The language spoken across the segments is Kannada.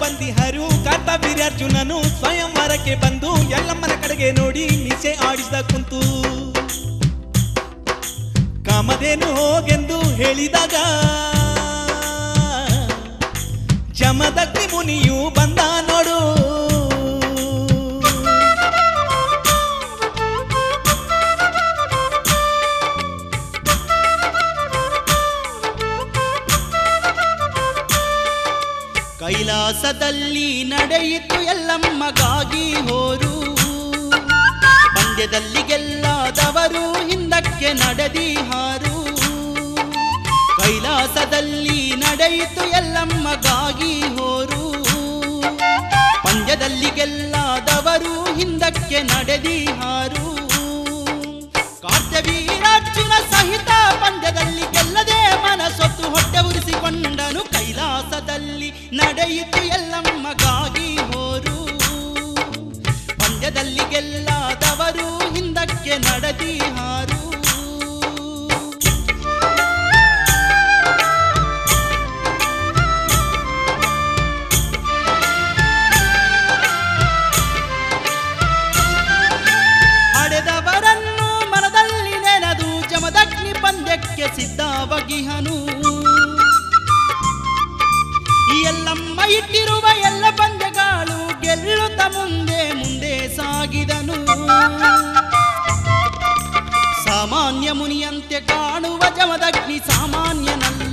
ಬಂದಿಹರು ಕಾರ್ತವೀರ್ಯಾರ್ಜುನನು ಸ್ವಯಂವರಕ್ಕೆ ಬಂದು ಎಲ್ಲಮ್ಮನ ಕಡೆಗೆ ನೋಡಿ ನಿಸೆ ಆಡಿಸಿದ ಕುಂತು ಕಾಮಧೇನು ಹೋಗೆಂದು ಹೇಳಿದಾಗ ಜಮದಗ್ನಿ ಮುನಿಯು ಬಂದ ನೋಡು ಕೈಲಾಸದಲ್ಲಿ ನಡೆಯಿತು ಎಲ್ಲಮ್ಮಗಾಗಿ ಹೋರು ಪಂದ್ಯದಲ್ಲಿ ಗೆಲ್ಲದವರು ಹಿಂದಕ್ಕೆ ನಡೆದಿಹಾರು ಕೈಲಾಸದಲ್ಲಿ ನಡೆಯಿತು ಎಲ್ಲಮ್ಮಗಾಗಿ ಹೋರು ಪಂದ್ಯದಲ್ಲಿ ಗೆಲ್ಲದವರು ಹಿಂದಕ್ಕೆ ನಡೆದಿಹಾರು ಕಾರ್ತವೀರಾರ್ಜುನ ಸಹಿತ ಪಂದ್ಯದಲ್ಲಿ ಗೆಲ್ಲದೆ ಮನಸೊತ್ತು ಹೊಟ್ಟೆ ಉರಿಸಿಕೊಂಡನು ಕೈಲಾಸದಲ್ಲಿ ನಡೆಯಿತು ಎಲ್ಲಮ್ಮಗಾಗಿ ಹೋರು ಪಂದ್ಯದಲ್ಲಿ ಗೆಲ್ಲದವರು ಹಿಂದಕ್ಕೆ ನಡೆದಿಹಾರು ಹಡೆದವರನ್ನು ಮನದಲ್ಲಿ ನೆನೆದು ಜಮದಗ್ನಿ ಪಂದ್ಯಕ್ಕೆ ಸಿದ್ಧವಾಗಿಹನು ಈ ಎಲ್ಲಮ್ಮ ಇಟ್ಟಿರುವ ಎಲ್ಲ ಪಂದ್ಯಗಳು ಗೆಲ್ಲುತ್ತ ಮುಂದೆ ಮುಂದೆ ಸಾಗಿದನು ಸಾಮಾನ್ಯ ಮುನಿಯಂತೆ ಕಾಣುವ ಜಮದಗ್ನಿ ಸಾಮಾನ್ಯನಲ್ಲ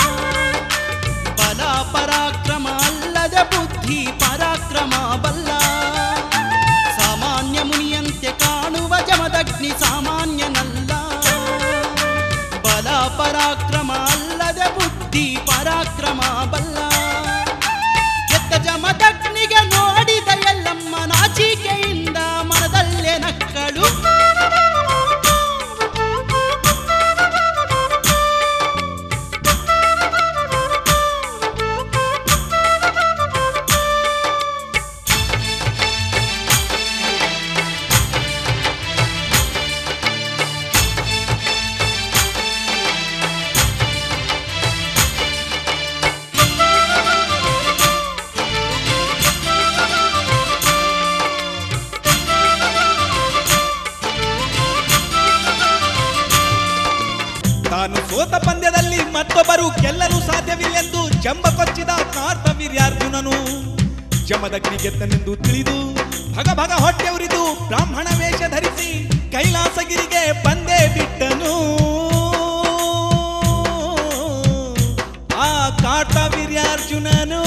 ಬಲ ಪರಾಕ್ರಮ ಅಲ್ಲದ ಬುದ್ಧಿ ಪರಾಕ್ರಮ ಬಲ್ಲ ಸಾಮಾನ್ಯ ಮುನಿಯಂತೆ ಕಾಣುವ ಜಮದಗ್ನಿ ಸಾಮಾನ್ಯನಲ್ಲ ಬಲ ಪರಾಕ್ರಮ ಅಲ್ಲದ ಬುದ್ಧಿ ಪರಾಕ್ರಮ ಬಲ್ಲ ಎತ್ತ ಜಮದಗ್ನಿಗೆ ನೋಡಿದ ಎಲ್ಲಮ್ಮ ನಾಚಿಕೆಯಿಂದ ಮನದಲ್ಲೇ ನಕ್ಕಳು ತಾನು ಸೋತ ಪಂದ್ಯದಲ್ಲಿ ಮತ್ತೊಬ್ಬರು ಗೆಲ್ಲಲು ಸಾಧ್ಯವಿಲ್ಲೆಂದು ಜಂಬ ಕೊಚ್ಚಿದ ಕಾರ್ತವೀರ್ಯಾರ್ಜುನನು ಜಮದಗ್ನಿ ಗೆದ್ದನೆಂದು ತಿಳಿದು ಭಗ ಭಗ ಹೊಟ್ಟೆ ಉರಿದು ಬ್ರಾಹ್ಮಣ ವೇಷ ಧರಿಸಿ ಕೈಲಾಸಗಿರಿಗೆ ಬಂದೇ ಬಿಟ್ಟನು ಆ ಕಾರ್ತವೀರ್ಯಾರ್ಜುನನು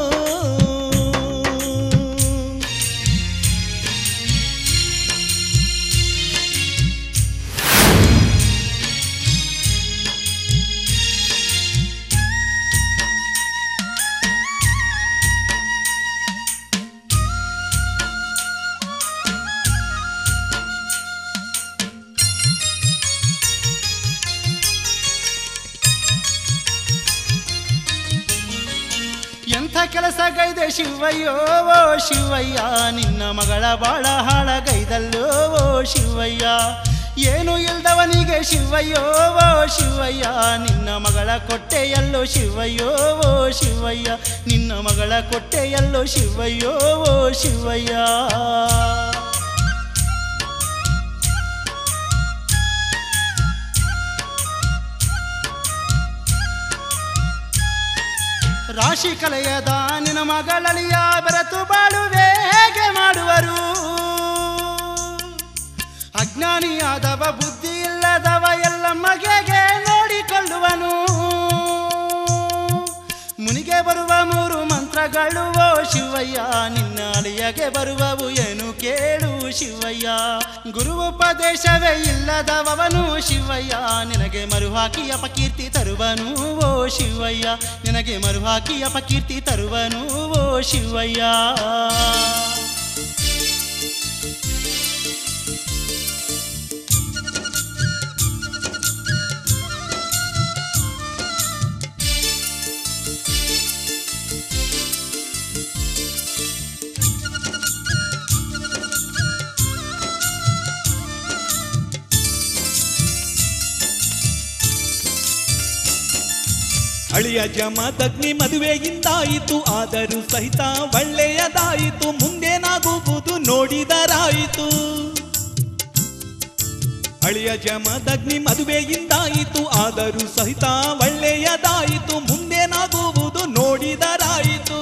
ಎಂಥ ಕೆಲಸ ಗೈದೆ ಶಿವಯ್ಯೋ ಓ ಶಿವಯ್ಯ ನಿನ್ನ ಮಗಳ ಬಾಳ ಹಾಳಗೈದಲ್ಲೋ ಓ ಶಿವಯ್ಯ ಏನು ಇಲ್ದವನಿಗೆ ಶಿವಯ್ಯೋ ಓ ಶಿವಯ್ಯ ನಿನ್ನ ಮಗಳ ಕೊಟ್ಟೆಯಲ್ಲೋ ಶಿವಯ್ಯೋ ಓ ಶಿವಯ್ಯ ನಿನ್ನ ಮಗಳ ಕೊಟ್ಟೆಯಲ್ಲೋ ಶಿವಯ್ಯೋ ಓ ಶಿವಯ್ಯ ರಾಶಿ ಕಲೆಯದ ನಿನ್ನ ಮಗಳಳಿಯ ಬೆರೆತು ಬಾಳುವೆ ಹೇಗೆ ಮಾಡುವರು ಅಜ್ಞಾನಿಯಾದವ ಬುದ್ಧಿ ಇಲ್ಲದವ ಎಲ್ಲ ಮಗೆ ನೋಡಿಕೊಳ್ಳುವನು ಮುನಿಗೆ ಬರುವ ಮೂರು ಮಂತ್ರಗಳು ಓ ಶಿವಯ್ಯ ನಿನ್ನ ಅಳಿಯಗೆ ಬರುವವು ಏನು ಕೇಳು ಶಿವಯ್ಯ ಗುರು ಉಪದೇಶವೇ ಇಲ್ಲದವನು ಶಿವಯ್ಯ ನಿನಗೆ ಮರುಹಾಕಿ ಅಪಕೀರ್ತಿ ತರುವನು ಓ ಶಿವಯ್ಯ ನಿನಗೆ ಮರುಹಾಕಿ ಅಪಕೀರ್ತಿ ತರುವನು ಓ ಶಿವಯ್ಯ ಅಳಿಯ ಜಮದಗ್ನಿ ಮದುವೆಯಿಂದಾಯಿತು ಆದರೂ ಸಹಿತ ಒಳ್ಳೆಯದಾಯಿತು ಮುಂದೇನಾಗುವುದು ನೋಡಿದರಾಯಿತು ಅಳಿಯ ಜಮದಗ್ನಿ ಮದುವೆಯಿಂದಾಯಿತು ಆದರೂ ಸಹಿತ ಒಳ್ಳೆಯದಾಯಿತು ಮುಂದೇನಾಗುವುದು ನೋಡಿದರಾಯಿತು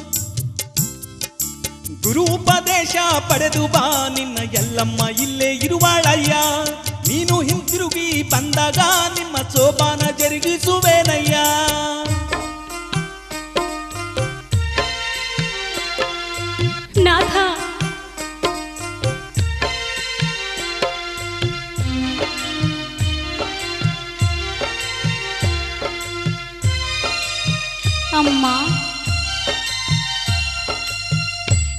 ಗುರು ಉಪದೇಶ ಪಡೆದು ಬಾ ನಿನ್ನ ಎಲ್ಲಮ್ಮ ಇಲ್ಲೇ ಇರುವಾಳಯ್ಯ ನೀನು ಹಿಂತಿರುಗಿ ಬಂದಾಗ ನಿಮ್ಮ ಸೋಪಾನ ಜರುಗಿಸುವೇನಯ್ಯ ನಾಥ ಅಮ್ಮ